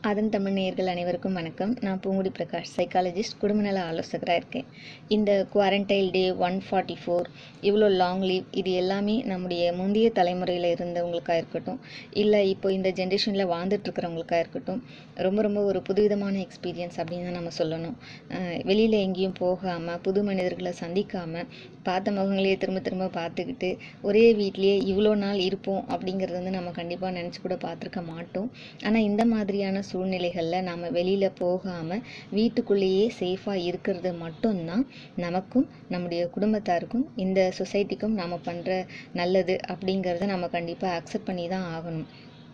ஆதன் தமிழ் நேயர்கள் அனைவருக்கும் வணக்கம் நான் பூங்குடி பிரகாஷ் சைக்காலஜிஸ்ட் குடும்பநல ஆலோசகராக இருக்கேன் இந்த quarantine day one forty four இவ்வளோ லாங் லீவ் இது எல்லாமே நம்முடைய முந்தைய தலைமுறையில் இருந்தவங்களுக்காக இருக்கட்டும் இல்லை இப்போ இந்த ஜென்ரேஷனில் வாழ்ந்துட்டுருக்கிறவங்களுக்காக இருக்கட்டும் ரொம்ப ரொம்ப ஒரு புதுவிதமான எக்ஸ்பீரியன்ஸ் அப்படின்னு தான் நம்ம சொல்லணும் வெளியில் எங்கேயும் போகாமல் புது மனிதர்களை சந்திக்காமல் பார்த்த முகங்களையே திரும்ப திரும்ப பார்த்துக்கிட்டு ஒரே வீட்லேயே இவ்வளோ நாள் இருப்போம் அப்படிங்கிறது வந்து நம்ம கண்டிப்பாக நினச்சி கூட பார்த்துருக்க மாட்டோம் ஆனால் இந்த மாதிரியான சூழ்நிலைகளில் நாம் வெளியில் போகாமல் வீட்டுக்குள்ளேயே சேஃபாக இருக்கிறது மட்டும்தான் நமக்கும் நம்முடைய குடும்பத்தாருக்கும் இந்த சொசைட்டிக்கும் நாம் பண்ணுற நல்லது அப்படிங்கிறத நம்ம கண்டிப்பாக அக்செப்ட் பண்ணி தான் ஆகணும்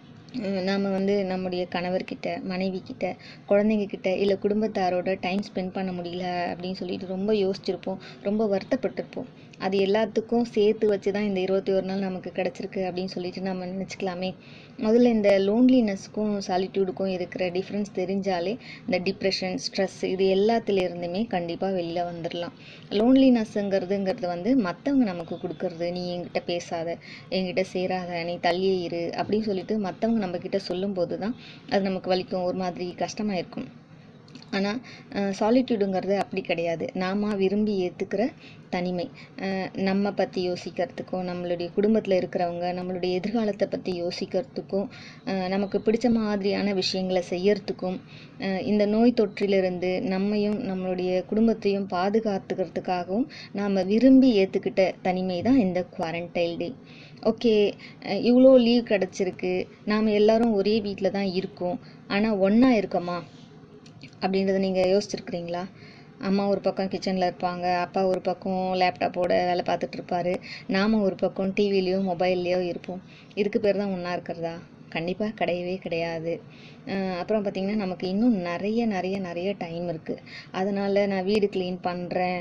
நாம் வந்து நம்முடைய கணவர்கிட்ட மனைவி கிட்ட குழந்தைங்க கிட்ட இல்லை குடும்பத்தாரோட டைம் ஸ்பெண்ட் பண்ண முடியல அப்படின்னு சொல்லிட்டு ரொம்ப யோசிச்சிருப்போம் ரொம்ப வருத்தப்பட்டிருப்போம் அது எல்லாத்துக்கும் சேர்த்து வச்சு தான் இந்த இருபத்தி ஒரு நாள் நமக்கு கிடச்சிருக்கு அப்படின்னு சொல்லிட்டு நம்ம நினச்சிக்கலாமே முதல்ல இந்த லோன்லினஸ்க்கும் சாலிட்யூடுக்கும் இருக்கிற டிஃப்ரென்ஸ் தெரிஞ்சாலே இந்த டிப்ரெஷன் ஸ்ட்ரெஸ் இது எல்லாத்துலேருந்துமே கண்டிப்பாக வெளியில் வந்துடலாம் லோன்லினஸ்ங்கிறதுங்கிறது வந்து மற்றவங்க நமக்கு கொடுக்கறது நீ என்கிட்ட பேசாத என்கிட்ட சேராத நீ தள்ளியே இரு அப்படின்னு சொல்லிட்டு மற்றவங்க நம்மக்கிட்ட சொல்லும்போது தான் அது நமக்கு வலிக்கும் ஒரு மாதிரி கஷ்டமாக இருக்கும் ஆனால் சாலிட்யூடுங்கிறது அப்படி கிடையாது நாம விரும்பி ஏற்றுக்கிற தனிமை நம்ம பற்றி யோசிக்கிறதுக்கும் நம்மளுடைய குடும்பத்தில் இருக்கிறவங்க நம்மளுடைய எதிர்காலத்தை பற்றி யோசிக்கிறதுக்கும் நமக்கு பிடிச்ச மாதிரியான விஷயங்களை செய்யறதுக்கும் இந்த நோய் தொற்றிலிருந்து நம்மையும் நம்மளுடைய குடும்பத்தையும் பாதுகாத்துக்கிறதுக்காகவும் நாம் விரும்பி ஏற்றுக்கிட்ட தனிமை தான் இந்த குவாரண்டைல் டே ஓகே இவ்வளோ லீவ் கிடச்சிருக்கு நாம் எல்லாரும் ஒரே வீட்டில் தான் இருக்கோம் ஆனால் ஒன்றா இருக்கோமா அப்படின்றத நீங்கள் யோசிச்சிருக்கிறீங்களா அம்மா ஒரு பக்கம் கிச்சனில் இருப்பாங்க அப்பா ஒரு பக்கம் லேப்டாப்போட வேலை பார்த்துட்டு இருப்பாரு நாம் ஒரு பக்கம் டிவிலேயோ மொபைல்லையோ இருப்போம் இதுக்கு பேர் தான் ஒன்றா இருக்கிறதா கண்டிப்பாக கிடையவே கிடையாது அப்புறம் பார்த்திங்கன்னா நமக்கு இன்னும் நிறைய நிறைய நிறைய டைம் இருக்குது அதனால் நான் வீடு க்ளீன் பண்ணுறேன்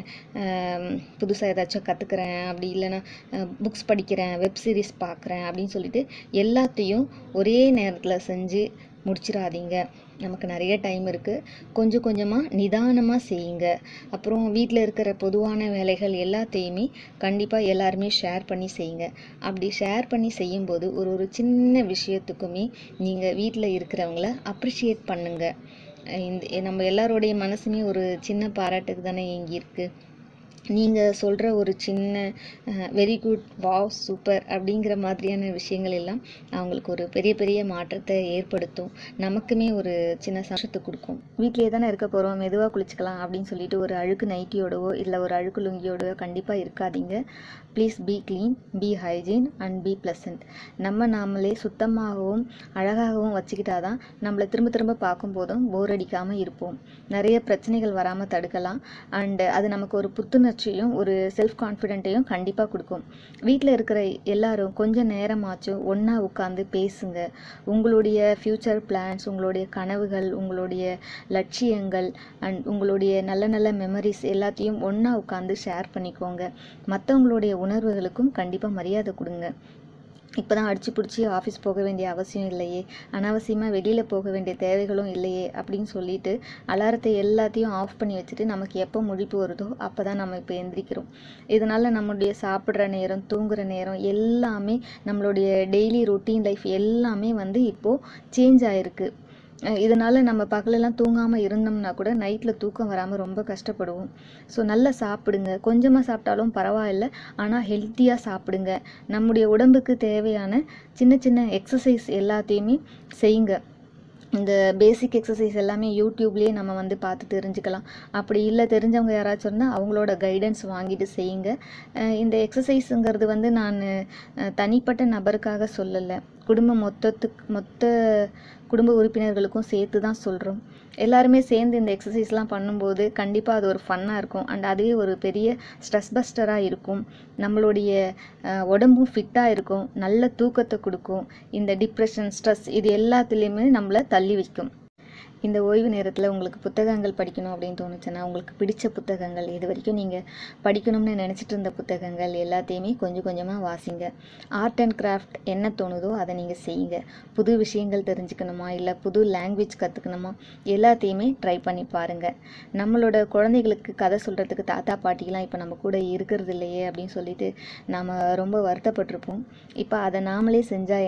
புதுசாக ஏதாச்சும் கற்றுக்குறேன் அப்படி இல்லைன்னா புக்ஸ் படிக்கிறேன் வெப் சீரிஸ் பார்க்குறேன் அப்படின்னு சொல்லிட்டு எல்லாத்தையும் ஒரே நேரத்தில் செஞ்சு முடிச்சிடாதீங்க நமக்கு நிறைய டைம் இருக்குது கொஞ்சம் கொஞ்சமாக நிதானமாக செய்யுங்க அப்புறம் வீட்டில் இருக்கிற பொதுவான வேலைகள் எல்லாத்தையுமே கண்டிப்பாக எல்லாருமே ஷேர் பண்ணி செய்யுங்க அப்படி ஷேர் பண்ணி செய்யும்போது ஒரு ஒரு சின்ன விஷயத்துக்குமே நீங்கள் வீட்டில் இருக்கிறவங்கள அப்ரிஷியேட் பண்ணுங்கள் இந்த நம்ம எல்லாரோடைய மனசுமே ஒரு சின்ன பாராட்டுக்கு தானே இயங்கியிருக்கு நீங்கள் சொல்கிற ஒரு சின்ன வெரி குட் வாவ் சூப்பர் அப்படிங்கிற மாதிரியான விஷயங்கள் எல்லாம் அவங்களுக்கு ஒரு பெரிய பெரிய மாற்றத்தை ஏற்படுத்தும் நமக்குமே ஒரு சின்ன சந்தோஷத்தை கொடுக்கும் வீட்டிலே தானே இருக்க போகிறோம் மெதுவாக குளிச்சுக்கலாம் அப்படின்னு சொல்லிட்டு ஒரு அழுக்கு நைட்டியோடவோ இல்லை ஒரு அழுக்கு லுங்கியோடவோ கண்டிப்பாக இருக்காதீங்க please be clean be hygiene and be pleasant நம்ம நாமளே சுத்தமாகவும் அழகாகவும் வச்சுக்கிட்டா தான் நம்மளை திரும்ப திரும்ப பார்க்கும்போதும் போர் அடிக்காமல் இருப்போம் நிறைய பிரச்சனைகள் வராமல் தடுக்கலாம் அண்டு அது நமக்கு ஒரு புத்துணர்ச்சி உணர்ச்சியும் ஒரு செல்ஃப் கான்ஃபிடென்ட்டையும் கண்டிப்பாக கொடுக்கும் வீட்டில் இருக்கிற எல்லாரும் கொஞ்சம் நேரமாச்சும் ஒன்றா உட்காந்து பேசுங்க உங்களுடைய ஃப்யூச்சர் பிளான்ஸ் உங்களுடைய கனவுகள் உங்களுடைய லட்சியங்கள் அண்ட் உங்களுடைய நல்ல நல்ல மெமரிஸ் எல்லாத்தையும் ஒன்றா உட்காந்து ஷேர் பண்ணிக்கோங்க மற்றவங்களுடைய உணர்வுகளுக்கும் கண்டிப்பாக மரியாதை கொடுங்க இப்போ தான் அடிச்சு பிடிச்சி ஆஃபீஸ் போக வேண்டிய அவசியம் இல்லையே அனாவசியமாக வெளியில் போக வேண்டிய தேவைகளும் இல்லையே அப்படின்னு சொல்லிட்டு அலாரத்தை எல்லாத்தையும் ஆஃப் பண்ணி வச்சுட்டு நமக்கு எப்போ முழிப்பு வருதோ அப்போ தான் நம்ம இப்போ எந்திரிக்கிறோம் இதனால் நம்மளுடைய சாப்பிட்ற நேரம் தூங்குகிற நேரம் எல்லாமே நம்மளுடைய டெய்லி ரொட்டீன் லைஃப் எல்லாமே வந்து இப்போது சேஞ்ச் ஆகிருக்கு இதனால் நம்ம பகலெல்லாம் தூங்காமல் இருந்தோம்னா கூட நைட்டில் தூக்கம் வராமல் ரொம்ப கஷ்டப்படுவோம் ஸோ நல்லா சாப்பிடுங்க கொஞ்சமாக சாப்பிட்டாலும் பரவாயில்ல ஆனால் ஹெல்த்தியாக சாப்பிடுங்க நம்முடைய உடம்புக்கு தேவையான சின்ன சின்ன எக்ஸசைஸ் எல்லாத்தையுமே செய்யுங்க இந்த பேசிக் எக்ஸசைஸ் எல்லாமே யூடியூப்லேயே நம்ம வந்து பார்த்து தெரிஞ்சுக்கலாம் அப்படி இல்லை தெரிஞ்சவங்க யாராச்சும் இருந்தால் அவங்களோட கைடன்ஸ் வாங்கிட்டு செய்யுங்க இந்த எக்ஸசைஸுங்கிறது வந்து நான் தனிப்பட்ட நபருக்காக சொல்லலை குடும்ப மொத்தத்துக்கு மொத்த குடும்ப உறுப்பினர்களுக்கும் சேர்த்து தான் சொல்கிறோம் எல்லாருமே சேர்ந்து இந்த எக்ஸசைஸ்லாம் பண்ணும்போது கண்டிப்பாக அது ஒரு ஃபன்னாக இருக்கும் அண்ட் அதுவே ஒரு பெரிய ஸ்ட்ரெஸ் பஸ்டராக இருக்கும் நம்மளுடைய உடம்பும் ஃபிட்டாக இருக்கும் நல்ல தூக்கத்தை கொடுக்கும் இந்த டிப்ரெஷன் ஸ்ட்ரெஸ் இது எல்லாத்துலேயுமே நம்மளை தள்ளி வைக்கும் இந்த ஓய்வு நேரத்தில் உங்களுக்கு புத்தகங்கள் படிக்கணும் அப்படின்னு தோணுச்சுன்னா உங்களுக்கு பிடிச்ச புத்தகங்கள் இது வரைக்கும் நீங்கள் படிக்கணும்னு நினச்சிட்டு இருந்த புத்தகங்கள் எல்லாத்தையுமே கொஞ்சம் கொஞ்சமாக வாசிங்க ஆர்ட் அண்ட் கிராஃப்ட் என்ன தோணுதோ அதை நீங்கள் செய்யுங்க புது விஷயங்கள் தெரிஞ்சுக்கணுமா இல்லை புது லாங்குவேஜ் கற்றுக்கணுமா எல்லாத்தையுமே ட்ரை பண்ணி பாருங்கள் நம்மளோட குழந்தைகளுக்கு கதை சொல்கிறதுக்கு தாத்தா பாட்டிலாம் இப்போ நம்ம கூட இருக்கிறது இல்லையே அப்படின்னு சொல்லிட்டு நாம் ரொம்ப வருத்தப்பட்டிருப்போம் இப்போ அதை நாமளே செஞ்சால் என்ன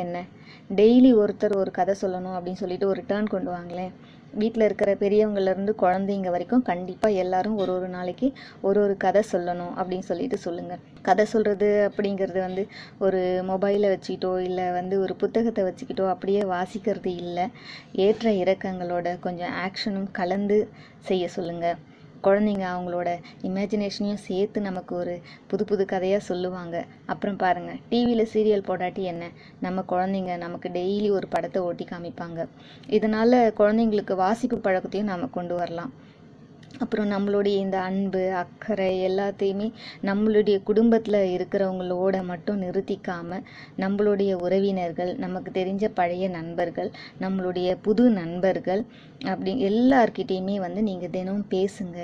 டெய்லி ஒருத்தர் ஒரு கதை சொல்லணும் அப்படின்னு சொல்லிட்டு ஒரு டேர்ன் கொண்டு வாங்களேன் வீட்டில் இருக்கிற பெரியவங்கலேருந்து குழந்தைங்க வரைக்கும் கண்டிப்பாக எல்லாரும் ஒரு ஒரு நாளைக்கு ஒரு ஒரு கதை சொல்லணும் அப்படின்னு சொல்லிட்டு சொல்லுங்கள் கதை சொல்கிறது அப்படிங்கிறது வந்து ஒரு மொபைலை வச்சுக்கிட்டோ இல்லை வந்து ஒரு புத்தகத்தை வச்சுக்கிட்டோ அப்படியே வாசிக்கிறது இல்லை ஏற்ற இறக்கங்களோட கொஞ்சம் ஆக்ஷனும் கலந்து செய்ய சொல்லுங்கள் குழந்தைங்க அவங்களோட இமேஜினேஷனையும் சேர்த்து நமக்கு ஒரு புது புது கதையாக சொல்லுவாங்க அப்புறம் பாருங்கள் டிவியில் சீரியல் போடாட்டி என்ன நம்ம குழந்தைங்க நமக்கு டெய்லி ஒரு படத்தை ஓட்டி காமிப்பாங்க இதனால் குழந்தைங்களுக்கு வாசிப்பு பழக்கத்தையும் நாம் கொண்டு வரலாம் அப்புறம் நம்மளுடைய இந்த அன்பு அக்கறை எல்லாத்தையுமே நம்மளுடைய குடும்பத்தில் இருக்கிறவங்களோட மட்டும் நிறுத்திக்காம நம்மளுடைய உறவினர்கள் நமக்கு தெரிஞ்ச பழைய நண்பர்கள் நம்மளுடைய புது நண்பர்கள் அப்படி எல்லார்கிட்டேயுமே வந்து நீங்கள் தினம் பேசுங்க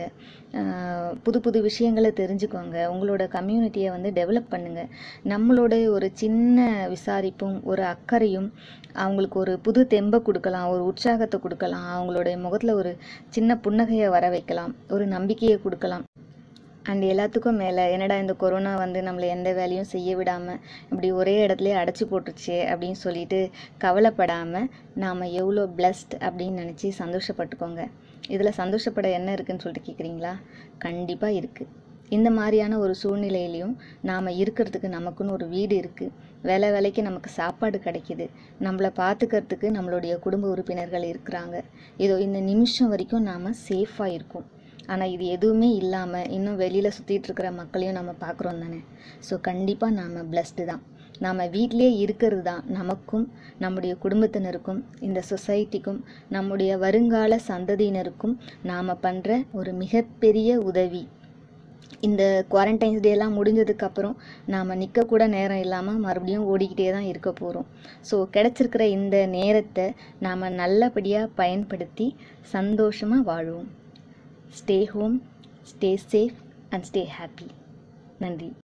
ஆஹ் புது புது விஷயங்களை தெரிஞ்சுக்கோங்க உங்களோட கம்யூனிட்டியை வந்து டெவலப் பண்ணுங்கள் நம்மளோட ஒரு சின்ன விசாரிப்பும் ஒரு அக்கறையும் அவங்களுக்கு ஒரு புது தெம்பை கொடுக்கலாம் ஒரு உற்சாகத்தை கொடுக்கலாம் அவங்களுடைய முகத்தில் ஒரு சின்ன புன்னகையை வர வைக்கலாம் ஒரு நம்பிக்கையை கொடுக்கலாம் அண்ட் எல்லாத்துக்கும் மேலே என்னடா இந்த கொரோனா வந்து நம்மளை எந்த வேலையும் செய்ய விடாமல் இப்படி ஒரே இடத்துலயே அடைச்சி போட்டுருச்சே அப்படின்னு சொல்லிட்டு கவலைப்படாமல் நாம் எவ்வளோ பிளஸ்ட் அப்படின்னு நினச்சி சந்தோஷப்பட்டுக்கோங்க இதில் சந்தோஷப்பட என்ன இருக்குன்னு சொல்லிட்டு கேட்குறீங்களா கண்டிப்பாக இருக்குது இந்த மாதிரியான ஒரு சூழ்நிலையிலையும் நாம் இருக்கிறதுக்கு நமக்குன்னு ஒரு வீடு இருக்குது வேலை வேலைக்கு நமக்கு சாப்பாடு கிடைக்கிது நம்மளை பார்த்துக்கிறதுக்கு நம்மளுடைய குடும்ப உறுப்பினர்கள் இருக்கிறாங்க இதோ இந்த நிமிஷம் வரைக்கும் நாம் சேஃபாக இருக்கோம் ஆனால் இது எதுவுமே இல்லாமல் இன்னும் வெளியில் சுற்றிட்டு இருக்கிற மக்களையும் நம்ம பார்க்குறோம் தானே ஸோ கண்டிப்பாக நாம் பிளஸ்டு தான் நாம் வீட்டிலே இருக்கிறது தான் நமக்கும் நம்முடைய குடும்பத்தினருக்கும் இந்த சொசைட்டிக்கும் நம்முடைய வருங்கால சந்ததியினருக்கும் நாம் பண்ணுற ஒரு மிகப்பெரிய உதவி இந்த குவாரண்டைன்ஸ் டேலாம் முடிஞ்சதுக்கப்புறம் நாம் நிற்கக்கூட நேரம் இல்லாமல் மறுபடியும் ஓடிக்கிட்டே தான் இருக்க போகிறோம் ஸோ கிடச்சிருக்கிற இந்த நேரத்தை நாம் நல்லபடியாக பயன்படுத்தி சந்தோஷமாக வாழுவோம் stay home stay safe and stay happy நன்றி